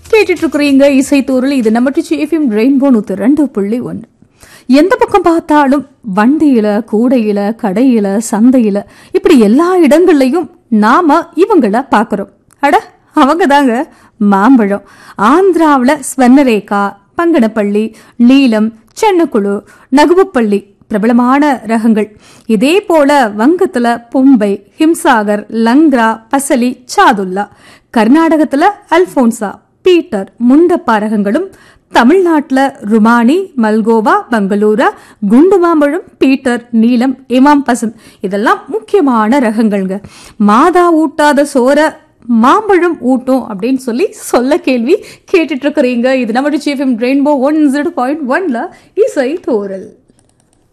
கேட்டுட்டு இருக்கிறீங்க இசை தூரல் இது நம்ம எஃப்எம் ரெயின்போ நூத்து ரெண்டு புள்ளி ஒன்று எந்த பக்கம் பார்த்தாலும் வண்டியில கூடையில கடையில சந்தையில இப்படி எல்லா இடங்கள்லயும் நாம இவங்கள பாக்குறோம் அட அவங்க தாங்க மாம்பழம் ஆந்திராவுல ஸ்வர்ணரேகா பங்கனப்பள்ளி நீலம் சென்னக்குழு நகுவப்பள்ளி பிரபலமான ரகங்கள் இதே போல வங்கத்துல பொம்பை ஹிம்சாகர் லங்க்ரா பசலி சாதுல்லா கர்நாடகத்துல அல்போன்சா பீட்டர் முண்டப்பா ரகங்களும் தமிழ்நாட்டுல ருமானி மல்கோவா பங்களூரா குண்டு மாம்பழம் பீட்டர் நீலம் இமாம் பசந்த் இதெல்லாம் முக்கியமான ரகங்கள்ங்க மாதா ஊட்டாத சோற மாம்பழம் ஊட்டும் அப்படின்னு சொல்லி சொல்ல கேள்வி கேட்டுட்டு இருக்கிறீங்க இது நம்ம சீஃப் ரெயின்போ ஒன் ஜீரோ பாயிண்ட் ஒன்ல இசை தோரல்